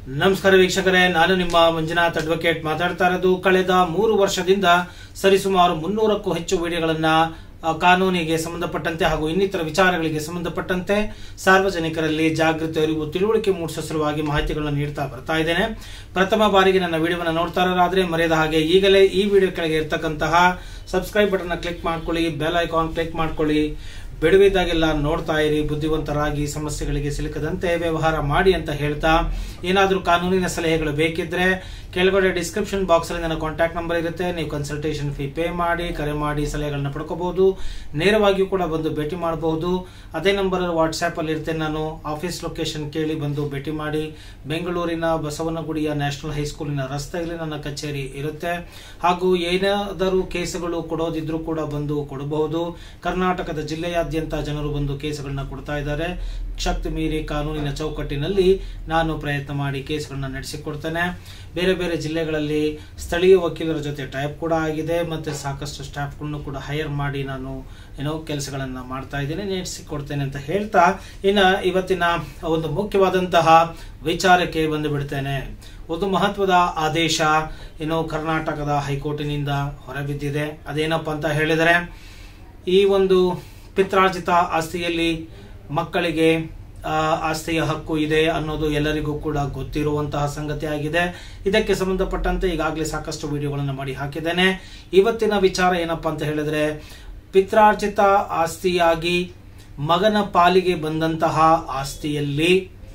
ನಮಸ್ಕಾರ ವೀಕ್ಷಕರೇ ನಾನು ನಿಮ್ಮ ಮಂಜುನಾಥ್ ಅಡ್ವೊಕೇಟ್ ಮಾತಾಡ್ತಾ ಇರೋದು ಕಳೆದ ಮೂರು ವರ್ಷದಿಂದ ಸರಿಸುಮಾರು ಮುನ್ನೂರಕ್ಕೂ ಹೆಚ್ಚು ವಿಡಿಯೋಗಳನ್ನ ಆ, ಕಾನೂನಿಗೆ ಸಂಬಂಧಪಟ್ಟಂತೆ ಹಾಗೂ ಇನ್ನಿತರ ವಿಚಾರಗಳಿಗೆ ಸಂಬಂಧಪಟ್ಟಂತೆ ಸಾರ್ವಜನಿಕರಲ್ಲಿ ಜಾಗೃತಿ ಅರಿವು ತಿಳುವಳಿಕೆ ಮೂಡಿಸುವ ಸಲುವಾಗಿ ಮಾಹಿತಿಗಳನ್ನು ನೀಡ್ತಾ ಬರ್ತಾ ಇದ್ದೇನೆ ಪ್ರಥಮ ಬಾರಿಗೆ ನನ್ನ ವಿಡಿಯೋವನ್ನು ನೋಡ್ತಾ ಇರೋರಾದ್ರೆ ಮರೆಯದ ಹಾಗೆ ಈಗಲೇ ಈ ವಿಡಿಯೋ ಕೆಳಗೆ ಇರ್ತಕ್ಕಂತಹ ಸಬ್ಸ್ಕ್ರೈಬ್ ಬಟನ್ ಕ್ಲಿಕ್ ಮಾಡ್ಕೊಳ್ಳಿ ಬೆಲ್ ಐಕಾನ್ ಕ್ಲಿಕ್ ಮಾಡ್ಕೊಳ್ಳಿ ಬಿಡುವಿದ್ದಾಗೆಲ್ಲ ನೋಡ್ತಾ ಇರಿ ಬುದ್ಧಿವಂತರಾಗಿ ಸಮಸ್ಯೆಗಳಿಗೆ ಸಿಲುಕದಂತೆ ವ್ಯವಹಾರ ಮಾಡಿ ಅಂತ ಹೇಳ್ತಾ ಏನಾದರೂ ಕಾನೂನಿನ ಸಲಹೆಗಳು ಬೇಕಿದ್ರೆ ಕೆಳಗಡೆ ಡಿಸ್ಕ್ರಿಪ್ಷನ್ ಬಾಕ್ಸ್ ಅಲ್ಲಿ ನನ್ನ ಕಾಂಟ್ಯಾಕ್ಟ್ ನಂಬರ್ ಇರುತ್ತೆ ನೀವು ಕನ್ಸಲ್ಟೇಷನ್ ಫೀ ಪೇ ಮಾಡಿ ಕರೆ ಮಾಡಿ ಸಲಹೆಗಳನ್ನ ಪಡ್ಕೋಬಹುದು ನೇರವಾಗಿಯೂ ಕೂಡ ಬಂದು ಭೇಟಿ ಮಾಡಬಹುದು ಅದೇ ನಂಬರ್ ವಾಟ್ಸ್ಆಪ್ ಅಲ್ಲಿ ಇರುತ್ತೆ ನಾನು ಆಫೀಸ್ ಲೊಕೇಶನ್ ಕೇಳಿ ಬಂದು ಭೇಟಿ ಮಾಡಿ ಬೆಂಗಳೂರಿನ ಬಸವನಗುಡಿಯ ನ್ಯಾಷನಲ್ ಹೈಸ್ಕೂಲಿನ ರಸ್ತೆಯಲ್ಲಿ ನನ್ನ ಕಚೇರಿ ಇರುತ್ತೆ ಹಾಗೂ ಏನಾದರೂ ಕೇಸುಗಳು ಕೊಡೋದಿದ್ರು ಕೂಡ ಬಂದು ಕೊಡಬಹುದು ಕರ್ನಾಟಕದ ಜಿಲ್ಲೆಯಾದ್ಯಂತ ಜನರು ಬಂದು ಕೇಸುಗಳನ್ನ ಕೊಡ್ತಾ ಇದ್ದಾರೆ ಶಕ್ತಿ ಮೀರಿ ಕಾನೂನಿನ ಚೌಕಟ್ಟಿನಲ್ಲಿ ನಾನು ಪ್ರಯತ್ನ ಮಾಡಿ ಕೇಸುಗಳನ್ನ ನಡೆಸಿಕೊಡ್ತೇನೆ ಬೇರೆ ಬೇರೆ ಜಿಲ್ಲೆಗಳಲ್ಲಿ ಸ್ಥಳೀಯ ವಕೀಲರ ಜೊತೆ ಟೈಪ್ ಕೂಡ ಆಗಿದೆ ಮತ್ತೆ ಸಾಕಷ್ಟು ಸ್ಟಾಫ್ಗಳನ್ನು ಕೂಡ ಹೈರ್ ಮಾಡಿ ನಾನು ಏನೋ ಕೆಲಸಗಳನ್ನ ಮಾಡ್ತಾ ಇದ್ದೇನೆ ನಡೆಸಿಕೊಡ್ತೇನೆ ಅಂತ ಹೇಳ್ತಾ ಇನ್ನ ಇವತ್ತಿನ ಒಂದು ಮುಖ್ಯವಾದಂತಹ ವಿಚಾರಕ್ಕೆ ಬಂದು ಬಿಡ್ತೇನೆ ಒಂದು ಮಹತ್ವದ ಆದೇಶ ಏನು ಕರ್ನಾಟಕದ ಹೈಕೋರ್ಟಿನಿಂದ ಹೊರಬಿದ್ದಿದೆ ಅದೇನಪ್ಪ ಅಂತ ಹೇಳಿದರೆ ಈ ಒಂದು ಪಿತ್ರಾರ್ಜಿತ ಆಸ್ತಿಯಲ್ಲಿ ಮಕ್ಕಳಿಗೆ ಆ, ಆಸ್ತಿಯ ಹಕ್ಕು ಇದೆ ಅನ್ನೋದು ಎಲ್ಲರಿಗೂ ಕೂಡ ಗೊತ್ತಿರುವಂತಹ ಸಂಗತಿ ಆಗಿದೆ ಇದಕ್ಕೆ ಸಂಬಂಧಪಟ್ಟಂತೆ ಈಗಾಗಲೇ ಸಾಕಷ್ಟು ವಿಡಿಯೋಗಳನ್ನು ಮಾಡಿ ಹಾಕಿದ್ದೇನೆ ಇವತ್ತಿನ ವಿಚಾರ ಏನಪ್ಪಾ ಅಂತ ಹೇಳಿದ್ರೆ ಪಿತ್ರಾರ್ಜಿತ ಆಸ್ತಿಯಾಗಿ ಮಗನ ಪಾಲಿಗೆ ಬಂದಂತಹ ಆಸ್ತಿಯಲ್ಲಿ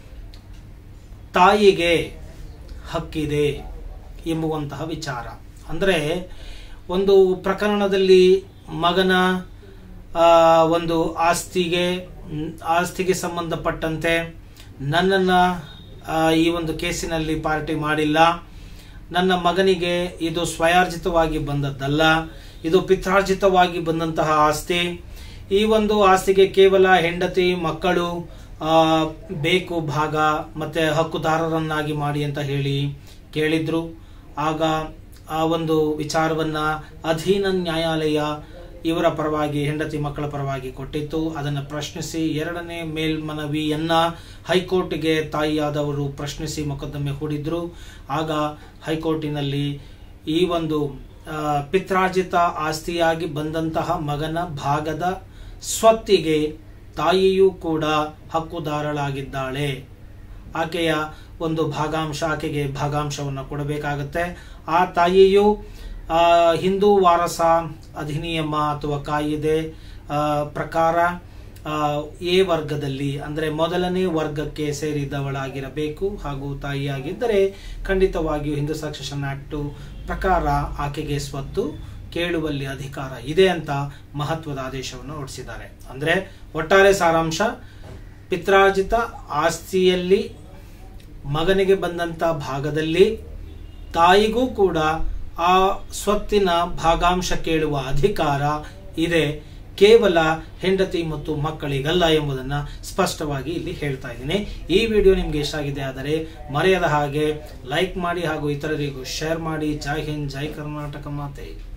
ತಾಯಿಗೆ ಹಕ್ಕಿದೆ ಎಂಬುವಂತಹ ವಿಚಾರ ಅಂದರೆ ಒಂದು ಪ್ರಕರಣದಲ್ಲಿ ಮಗನ ಆ, ಒಂದು ಆಸ್ತಿಗೆ ಮ್, ಆಸ್ತಿಗೆ ಸಂಬಂಧಪಟ್ಟಂತೆ ನನ್ನನ್ನು ಈ ಒಂದು ಕೇಸಿನಲ್ಲಿ ಪಾರ್ಟಿ ಮಾಡಿಲ್ಲ ನನ್ನ ಮಗನಿಗೆ ಇದು ಸ್ವಯಾರ್ಜಿತವಾಗಿ ಬಂದದ್ದಲ್ಲ ಇದು ಪಿತ್ರಾರ್ಜಿತವಾಗಿ ಬಂದಂತಹ ಆಸ್ತಿ ಈ ಒಂದು ಆಸ್ತಿಗೆ ಕೇವಲ ಹೆಂಡತಿ ಮಕ್ಕಳು ಆ, ಬೇಕು ಭಾಗ ಮತ್ತೆ ಹಕ್ಕುದಾರರನ್ನಾಗಿ ಮಾಡಿ ಅಂತ ಹೇಳಿ ಕೇಳಿದ್ರು ಆಗ ಆ ಒಂದು ವಿಚಾರವನ್ನ ಅಧೀನ ನ್ಯಾಯಾಲಯ ಇವರ ಪರವಾಗಿ ಹೆಂಡತಿ ಮಕ್ಕಳ ಪರವಾಗಿ ಕೊಟ್ಟಿತ್ತು ಅದನ್ನು ಪ್ರಶ್ನಿಸಿ ಎರಡನೇ ಮೇಲ್ಮನವಿಯನ್ನ ಹೈಕೋರ್ಟ್ಗೆ ತಾಯಿಯಾದವರು ಪ್ರಶ್ನಿಸಿ ಮೊಕದ್ದಮೆ ಹೂಡಿದ್ರು ಆಗ ಹೈಕೋರ್ಟಿನಲ್ಲಿ ಈ ಒಂದು ಆ, ಪಿತ್ರಾರ್ಜಿತ ಆಸ್ತಿಯಾಗಿ ಬಂದಂತಹ ಮಗನ ಭಾಗದ ಸ್ವತ್ತಿಗೆ ತಾಯಿಯೂ ಕೂಡ ಹಕ್ಕುದಾರಳಾಗಿದ್ದಾಳೆ ಆಕೆಯ ಒಂದು ಭಾಗಾಂಶ ಆಕೆಗೆ ಭಾಗಾಂಶವನ್ನು ಕೊಡಬೇಕಾಗುತ್ತೆ ಆ ತಾಯಿಯು ಆ, ಹಿಂದೂ ವಾರಸ ಅಧಿನಿಯಮ ಅಥವಾ ಕಾಯಿದೆ ಆ, ಪ್ರಕಾರ ಆ, ಎ ವರ್ಗದಲ್ಲಿ ಅಂದರೆ ಮೊದಲನೇ ವರ್ಗಕ್ಕೆ ಸೇರಿದವಳಾಗಿರಬೇಕು ಹಾಗೂ ತಾಯಿಯಾಗಿದ್ದರೆ ಖಂಡಿತವಾಗಿಯೂ ಹಿಂದೂ ಸಕ್ಸೆಷನ್ ಆಕ್ಟ್ ಪ್ರಕಾರ ಆಕೆಗೆ ಸ್ವತ್ತು ಕೇಳುವಲ್ಲಿ ಅಧಿಕಾರ ಇದೆ ಅಂತ ಮಹತ್ವದ ಆದೇಶವನ್ನು ಹೊರಡಿಸಿದ್ದಾರೆ ಅಂದರೆ ಒಟ್ಟಾರೆ ಸಾರಾಂಶ ಪಿತ್ರಾರ್ಜಿತ ಆಸ್ತಿಯಲ್ಲಿ ಮಗನಿಗೆ ಬಂದಂತ ಭಾಗದಲ್ಲಿ ತಾಯಿಗೂ ಕೂಡ ಆ ಸ್ವತ್ತಿನ ಭಾಗಾಂಶ ಕೇಳುವ ಅಧಿಕಾರ ಇದೆ ಕೇವಲ ಹೆಂಡತಿ ಮತ್ತು ಮಕ್ಕಳಿಗಲ್ಲ ಎಂಬುದನ್ನ ಸ್ಪಷ್ಟವಾಗಿ ಇಲ್ಲಿ ಹೇಳ್ತಾ ಇದ್ದೀನಿ ಈ ವಿಡಿಯೋ ನಿಮ್ಗೆ ಇಷ್ಟ ಆಗಿದೆ ಆದರೆ ಮರೆಯದ ಹಾಗೆ ಲೈಕ್ ಮಾಡಿ ಹಾಗೂ ಇತರರಿಗೂ ಶೇರ್ ಮಾಡಿ ಜೈ ಹಿಂದ್ ಜೈ ಕರ್ನಾಟಕ ಮಾತೆ